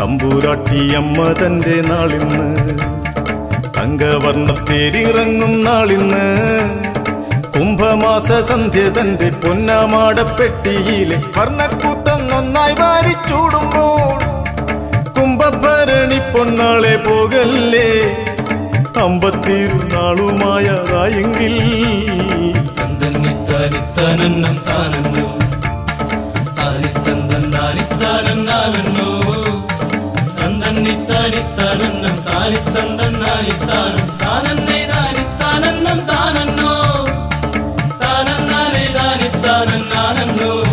തമ്പൂരാട്ടിയമ്മ തന്റെ നാളിന്ന് തങ്കവർണ്ണത്തേരിറങ്ങും നാളിന്ന് കുംഭമാസ സന്ധ്യ തന്റെ പൊന്നാമാടപ്പെട്ടിയിലെ വർണ്ണക്കൂട്ടം നന്നായി വാരിച്ചൂടുമ്പോൾ കുംഭഭരണി പൊന്നാളെ പോകല്ലേ അമ്പത്തിരുന്നാളുമായതായെങ്കിൽ തന്തന്നിത്താനിത്താനന്നം താനന്നോ താനിത്തന്തന്നാനിത്താനന്നാനന്നോ തന്തന്നിത്താനിത്താനന്നം താനിത്തന്തന്നാനിത്താനം താനന്നേ താനിത്താനന്നം താനന്നോ താനന്നാനേ താനിത്താനന്നാനന്നോ